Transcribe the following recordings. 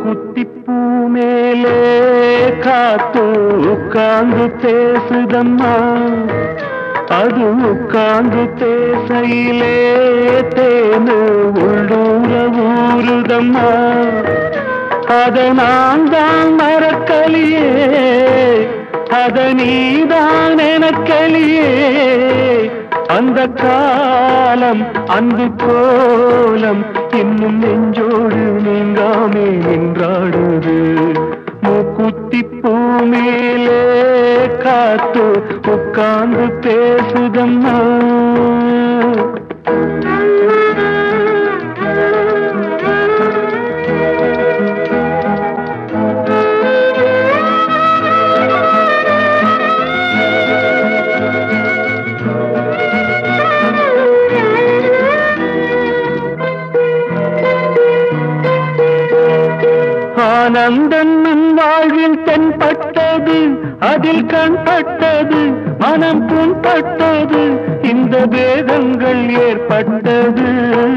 மூக்குத்திப்பூ மேலே காத்து உட்கார்ந்து பேசுதம்மா அது உட்கார்ந்து பேசையிலே தேனு உள்ளூர ஊறுதம்மா அத நான் தான் மறக்கலியே அத நீதான் எனக்கலியே அந்த காலம் அன்பு கோலம் இன்னும் நெஞ்சோடு நீங்காமே நின்றாடுது மூக்குத்தி பூ மேலே காத்து உட்கார்ந்து பேசுதம்மா ஆனந்தன் நம் வாழ்வில் தென்பட்டது அதில் கண்பட்டது மனம் புண்பட்டது இந்த வேதங்கள் ஏற்பட்டது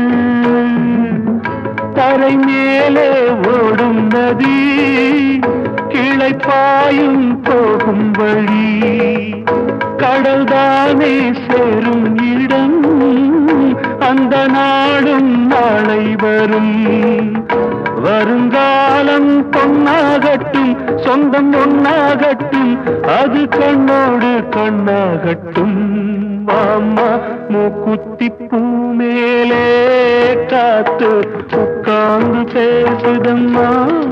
தரை மேலே ஓடும் நதி கிளை பாயும் போகும் வழி கடல்தானே சேரும் இடம் அந்த நாடும் நாளை வரும் வருங்காலம் பொன்னாகட்டும் சொந்தம் ஒன்னாகட்டும் அது கண்ணோடு கண்ணாகட்டும் மாமா மூக்குத்தி பூ மேலே காத்து உட்கார்ந்து பேசுதம்மா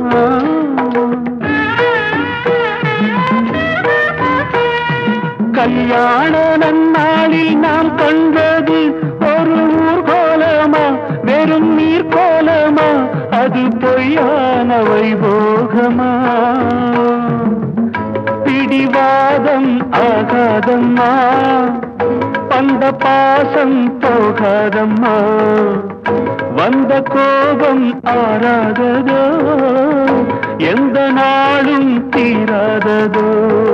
கல்யாண நன்னாளில் நாம் கண்டது ஒரு ஊர்கோலமா வெறும் நீர் கோலமா அது பொய்யான வைபோகமா பிடிவாதம் ஆகாதம்மா பந்த பாசம் போகாதம்மா வந்த கோபம் ஆறாததோ எந்த நாளும் தீராததோ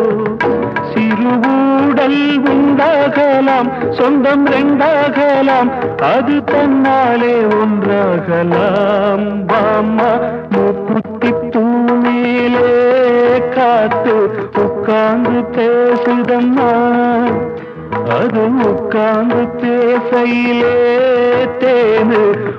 சிறுவூடல் உண்டாகலாம் சொந்தம் ரெண்டாகலாம் அது தன்னாலே ஒன்றாகலாம் வாமா மூக்குத்தி பூ மேலே காத்து உட்கார்ந்து பேசுதம்மா அது உட்கார்ந்து பேசையிலே தேனு